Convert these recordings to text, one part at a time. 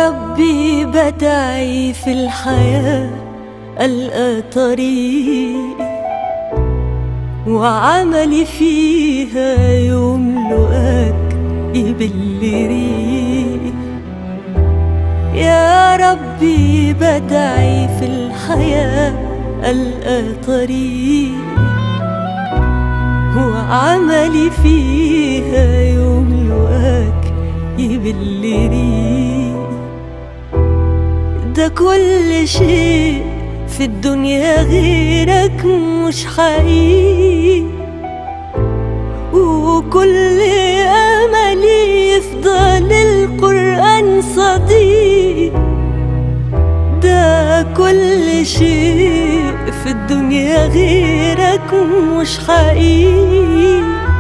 ربي بدعي في الحياة ألقى طريق وعملي فيها يملؤك يبل ريق يا ربي بدعي في الحياة ألقى طريق وعملي فيها يملؤك يبل ريق ده كل شيء في الدنيا غيرك مش حقيقي وكل أملي يفضل القرآن صديق ده كل شيء في الدنيا غيرك مش حقيقي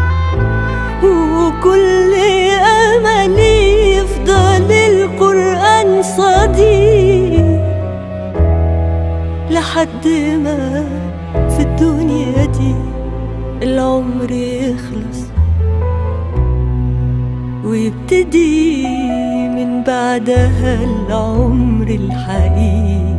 وكل أملي يفضل القرآن صديق لحد ما في الدنيا دي العمر يخلص ويبتدي من بعدها العمر الحقيقي